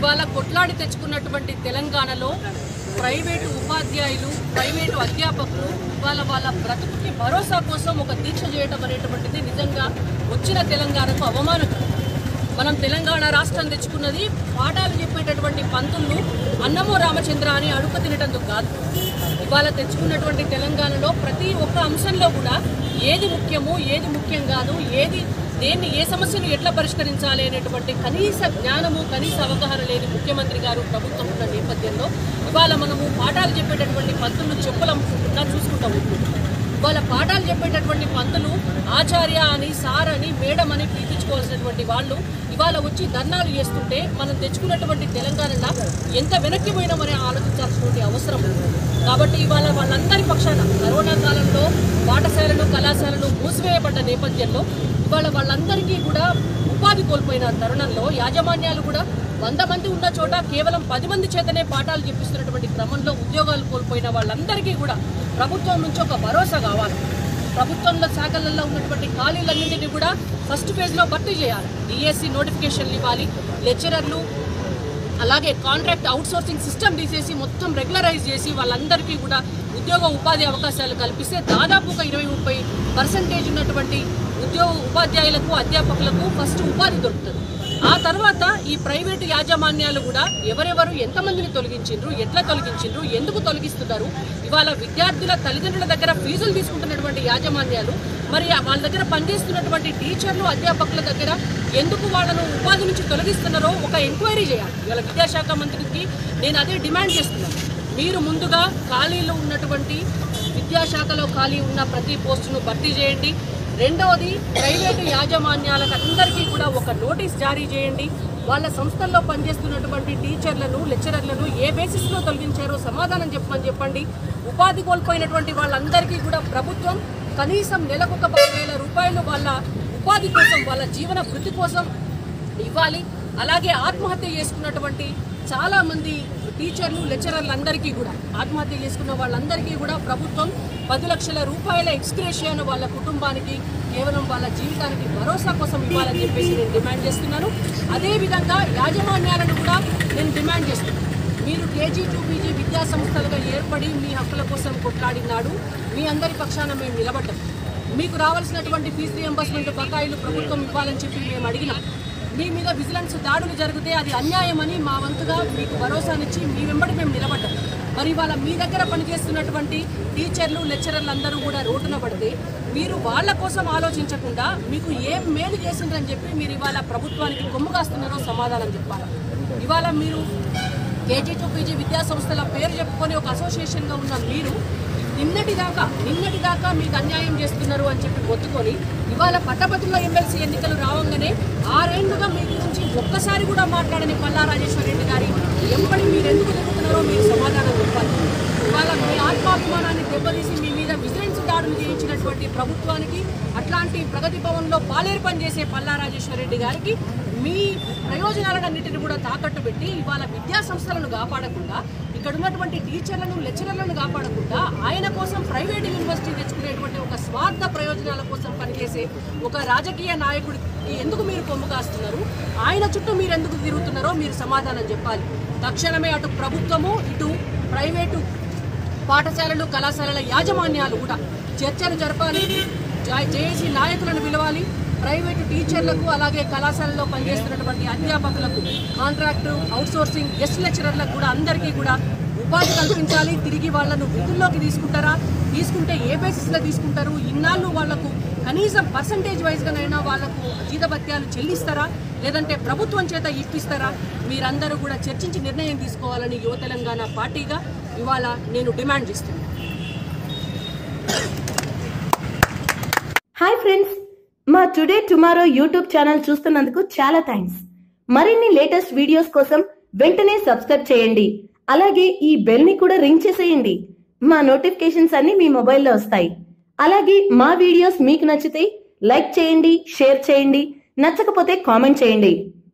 ఇవాళ కొట్లాడి తెచ్చుకున్నటువంటి తెలంగాణలో ప్రైవేటు ఉపాధ్యాయులు ప్రైవేటు అధ్యాపకులు ఇవాళ వాళ్ళ బ్రతుకుకి భరోసా కోసం ఒక దీక్ష చేయడం అనేటువంటిది నిజంగా వచ్చిన తెలంగాణకు అవమానకరం మనం తెలంగాణ రాష్ట్రం తెచ్చుకున్నది పాఠాలు చెప్పేటటువంటి పంతులు అన్నమో రామచంద్ర అని అడుగు తినటందుకు కాదు ఇవాళ తెచ్చుకున్నటువంటి తెలంగాణలో ప్రతి ఒక్క అంశంలో కూడా ఏది ముఖ్యము ఏది ముఖ్యం కాదు ఏది దేన్ని ఏ సమస్యను ఎట్లా పరిష్కరించాలి అనేటువంటి కనీస జ్ఞానము కనీస అవగాహన లేని ముఖ్యమంత్రి గారు ప్రభుత్వం ఉన్న నేపథ్యంలో ఇవాళ మనము పాఠాలు చెప్పేటటువంటి పంతులు చెప్పులమ్ముకుంటున్నా చూసుకుంటా ఉంటున్నాం వాళ్ళ పాఠాలు చెప్పేటటువంటి పంతులు ఆచార్య అని సార్ అని మేడం అని పిలిపించుకోవాల్సినటువంటి వాళ్ళు ఇవాళ వచ్చి ధర్నాలు చేస్తుంటే మనం తెచ్చుకున్నటువంటి తెలంగాణలో ఎంత వెనక్కి పోయినామని ఆలోచించాల్సినటువంటి అవసరం ఉంది కాబట్టి ఇవాళ వాళ్ళందరి పక్షాన కరోనా కాలంలో పాఠశాలలు కళాశాలలు మూసివేయబడ్డ నేపథ్యంలో ఇవాళ వాళ్ళందరికీ కూడా ఉపాధి కోల్పోయిన తరుణంలో యాజమాన్యాలు కూడా వంద మంది ఉన్న చోట కేవలం పది మంది చేతనే పాఠాలు చెప్పిస్తున్నటువంటి క్రమంలో ఉద్యోగాలు కోల్పోయిన వాళ్ళందరికీ కూడా ప్రభుత్వం నుంచి ఒక భరోసా కావాలి ప్రభుత్వంలో శాఖలలో ఉన్నటువంటి ఖాళీలన్నింటినీ కూడా ఫస్ట్ ఫేజ్లో భర్తీ చేయాలి డిఎస్సి నోటిఫికేషన్లు ఇవ్వాలి లెక్చరర్లు అలాగే కాంట్రాక్ట్ అవుట్సోర్సింగ్ సిస్టమ్ తీసేసి మొత్తం రెగ్యులరైజ్ చేసి వాళ్ళందరికీ కూడా ఉద్యోగ ఉపాధి అవకాశాలు కల్పిస్తే దాదాపు ఒక ఇరవై ముప్పై పర్సంటేజ్ ఉన్నటువంటి ఉద్యోగ ఉపాధ్యాయులకు అధ్యాపకులకు ఫస్ట్ ఉపాధి దొరుకుతుంది ఆ తర్వాత ఈ ప్రైవేటు యాజమాన్యాలు కూడా ఎవరెవరు ఎంతమందిని తొలగించిండ్రు ఎట్లా తొలగించిండ్రు ఎందుకు తొలగిస్తున్నారు ఇవాళ విద్యార్థుల తల్లిదండ్రుల దగ్గర ఫీజులు తీసుకుంటున్నటువంటి యాజమాన్యాలు మరి వాళ్ళ దగ్గర పనిచేస్తున్నటువంటి టీచర్లు అధ్యాపకుల దగ్గర ఎందుకు వాళ్ళను ఉపాధి నుంచి తొలగిస్తున్నారో ఒక ఎంక్వైరీ చేయాలి ఇవాళ విద్యాశాఖ మంత్రికి నేను అదే డిమాండ్ చేస్తున్నాను మీరు ముందుగా ఖాళీలో ఉన్నటువంటి విద్యాశాఖలో ఖాళీ ఉన్న ప్రతి పోస్టును భర్తీ చేయండి రెండవది ప్రైవేటు యాజమాన్యాలకు అందరికీ కూడా ఒక నోటీస్ జారీ చేయండి వాళ్ళ సంస్థల్లో పనిచేస్తున్నటువంటి టీచర్లను లెక్చరర్లను ఏ బేసిస్లో తొలగించారో సమాధానం చెప్పమని చెప్పండి ఉపాధి కోల్పోయినటువంటి వాళ్ళందరికీ కూడా ప్రభుత్వం కనీసం నెలకొక పదివేల రూపాయలు వాళ్ళ ఉపాధి కోసం వాళ్ళ జీవన వృత్తి కోసం ఇవ్వాలి అలాగే ఆత్మహత్య చేసుకున్నటువంటి చాలా మంది టీచర్లు లెక్చరర్లు అందరికీ కూడా ఆత్మహత్య చేసుకున్న వాళ్ళందరికీ కూడా ప్రభుత్వం పది లక్షల రూపాయల ఎక్స్గ్రేషియాను వాళ్ళ కుటుంబానికి కేవలం వాళ్ళ జీవితానికి భరోసా కోసం ఇవ్వాలని చెప్పేసి నేను డిమాండ్ చేస్తున్నాను అదేవిధంగా యాజమాన్యాలను కూడా నేను డిమాండ్ చేస్తున్నాను మీరు కేజీ టూ పీజీ విద్యా సంస్థలుగా ఏర్పడి మీ హక్కుల కోసం కొట్లాడినాడు మీ అందరి పక్షాన మేము నిలబడ్డాం మీకు రావాల్సినటువంటి ఫీజు రియంబర్స్మెంట్ బకాయిలు ప్రభుత్వం ఇవ్వాలని చెప్పి మేము అడిగినాం మీ మీద విజిలెన్స్ దాడులు జరిగితే అది అన్యాయమని మా వంతుగా మీకు భరోసానిచ్చి మీ వెంబడి మేము నిలబడ్డాం మరి ఇవాళ మీ దగ్గర పనిచేస్తున్నటువంటి టీచర్లు లెక్చరర్లు అందరూ కూడా రోడ్డున పడితే మీరు వాళ్ళ కోసం ఆలోచించకుండా మీకు ఏం మేలు చేసిండ్రని చెప్పి మీరు ఇవాళ ప్రభుత్వానికి కొమ్ము కాస్తున్నారో సమాధానం చెప్పాలి ఇవాళ మీరు కేజీ టు పీజీ విద్యా సంస్థల పేరు చెప్పుకొని ఒక అసోసియేషన్గా ఉన్న మీరు నిన్నటి దాకా నిన్నటి దాకా మీకు అన్యాయం చేస్తున్నారు అని చెప్పి ఒత్తుకొని ఇవాళ పట్టభద్రుల ఎమ్మెల్సీ ఎన్నికలు రావంగానే ఆరేళ్లుగా మీ గురించి ఒక్కసారి కూడా మాట్లాడని పల్లా రాజేశ్వర రెడ్డి గారి ఎంబడి మీరు ఎందుకు తిరుగుతున్నారో మీరు సమాధానం చెప్పాలి ఇవాళ మీ ఆత్మాభిమానాన్ని దెబ్బతీసి మీ మీద విజిలెన్స్ దాడులు చేయించినటువంటి ప్రభుత్వానికి అట్లాంటి ప్రగతి భవన్లో పాలేరు పనిచేసే పల్లా రాజేశ్వర రెడ్డి గారికి మీ ప్రయోజనాలన్నింటిని కూడా తాకట్టు పెట్టి ఇవాళ విద్యా సంస్థలను కాపాడకుండా ఇక్కడ ఉన్నటువంటి టీచర్లను లెక్చరర్లను కాపాడకుండా ఆయన కోసం ప్రైవేట్ యూనివర్సిటీ తెచ్చుకునేటువంటి ఒక స్వార్థ ప్రయోజనాల కోసం పనిచేసే ఒక రాజకీయ నాయకుడికి ఎందుకు మీరు కొమ్ము కాస్తున్నారు ఆయన చుట్టూ మీరు ఎందుకు తిరుగుతున్నారో మీరు సమాధానం చెప్పాలి తక్షణమే అటు ప్రభుత్వము ఇటు ప్రైవేటు పాఠశాలలు కళాశాలల యాజమాన్యాలు కూడా చర్చలు జరపాలి జా- జేఏసీ నాయకులను పిలవాలి ప్రైవేటు టీచర్లకు అలాగే కళాశాలలో పనిచేస్తున్నటువంటి అధ్యాపకులకు కాంట్రాక్టు అవుట్సోర్సింగ్ గెస్ట్ లెక్చరర్లకు కూడా అందరికీ కూడా ఉపాధి కల్పించాలి తిరిగి వాళ్ళను విధుల్లోకి తీసుకుంటారా తీసుకుంటే ఏ బేసిస్లో తీసుకుంటారు ఇన్నాళ్ళు వాళ్లకు కనీసం పర్సంటేజ్ వైజ్గానైనా వాళ్లకు జీతభత్యాలు చెల్లిస్తారా లేదంటే ప్రభుత్వం చేత ఇప్పిస్తారా మీరందరూ కూడా చర్చించి నిర్ణయం తీసుకోవాలని యువ తెలంగాణ పార్టీగా ఇవాళ నేను డిమాండ్ చేస్తున్నాను హాయ్ ఫ్రెండ్స్ మా టుడే టుమారో యూట్యూబ్ ఛానల్ చూస్తున్నందుకు చాలా థ్యాంక్స్ మరిన్ని లేటెస్ట్ వీడియోస్ కోసం వెంటనే సబ్స్క్రైబ్ చేయండి అలాగే ఈ బెల్ ని కూడా రింగ్ చేసేయండి మా నోటిఫికేషన్స్ అన్ని మీ మొబైల్లో వస్తాయి అలాగే మా వీడియోస్ మీకు నచ్చితే లైక్ చేయండి షేర్ చేయండి నచ్చకపోతే కామెంట్ చేయండి